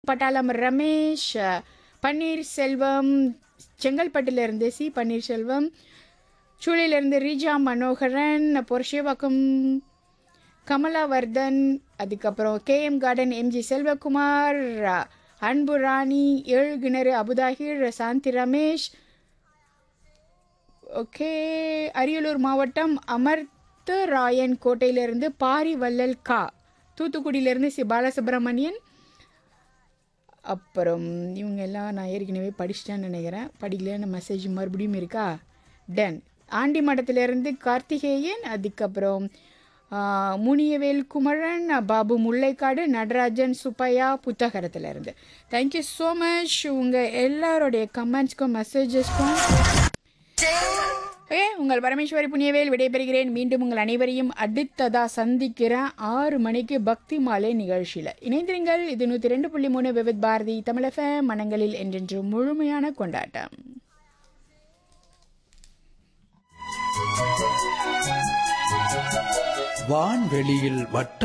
பட்டாளம் ரமேஷ் பன்னீர்செல்வம் செங்கல்பட்டுலேருந்து சி பன்னீர்செல்வம் சூழிலிருந்து ரீஜா மனோகரன் பொருஷேவாக்கம் கமலாவர்தன் அதுக்கப்புறம் KM garden MG Selvakumar Anbu Rani ஏழு கிணறு அபுதாகிர் சாந்தி ரமேஷ் ஓகே அரியலூர் மாவட்டம் அமர்த்த ராயன் கோட்டையிலிருந்து பாரி வள்ளல் கா தூத்துக்குடியிலேருந்து சி பாலசுப்ரமணியன் அப்புறம் இவங்க எல்லாம் நான் ஏற்கனவே படிச்சிட்டேன்னு நினைக்கிறேன் படிக்கலன்னு மெசேஜ் மறுபடியும் இருக்கா டன் ஆண்டி மடத்திலிருந்து கார்த்திகேயன் அதுக்கப்புறம் ஆ, முனியவேல் குமரன் பாபு முல்லைக்காடு நடராஜன் சுப்பையா புத்தகரத்துலேருந்து தேங்க்யூ ஸோ மச் உங்கள் எல்லாருடைய கமெண்ட்ஸ்க்கும் மெசேஜஸ்க்கும் ஓகே உங்கள் பரமேஸ்வரி புண்ணியவேல் விடைபெறுகிறேன் மீண்டும் உங்கள் அனைவரையும் அடுத்ததா சந்திக்கிறேன் ஆறு மணிக்கு பக்தி மாலை நிகழ்ச்சியில் இணைந்திருங்கள் இது நூற்றி ரெண்டு புள்ளி மூணு விவித் பாரதி தமிழக மனங்களில் என்றென்று முழுமையான கொண்டாட்டம் வான்வெளியில் வட்ட